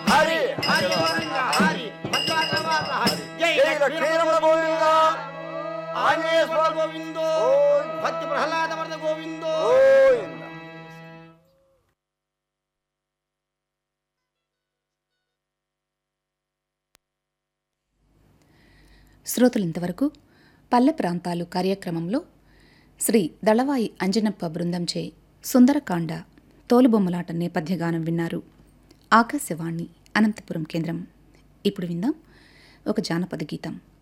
హరి హరి గోవింద హరి భద్రాచలవాస హరి జై జై లక్ష్మీరమణ గోవింద ఆంజనేయ స్వామి గోవిందో ఓం భక్తి ప్రహ్లాద వరద గోవిందో గోవింద శ్రోతలు ఇంతవరకు పల్లె ప్రాంతాలు కార్యక్రమంలో శ్రీ దళవాయి అంజనప్ప బృందంచే సుందరకాండ తోలుబొమ్మలాట నేపథ్యగానం విన్నారు ఆకాశవాణి అనంతపురం కేంద్రం ఇప్పుడు విందాం ఒక జానపద గీతం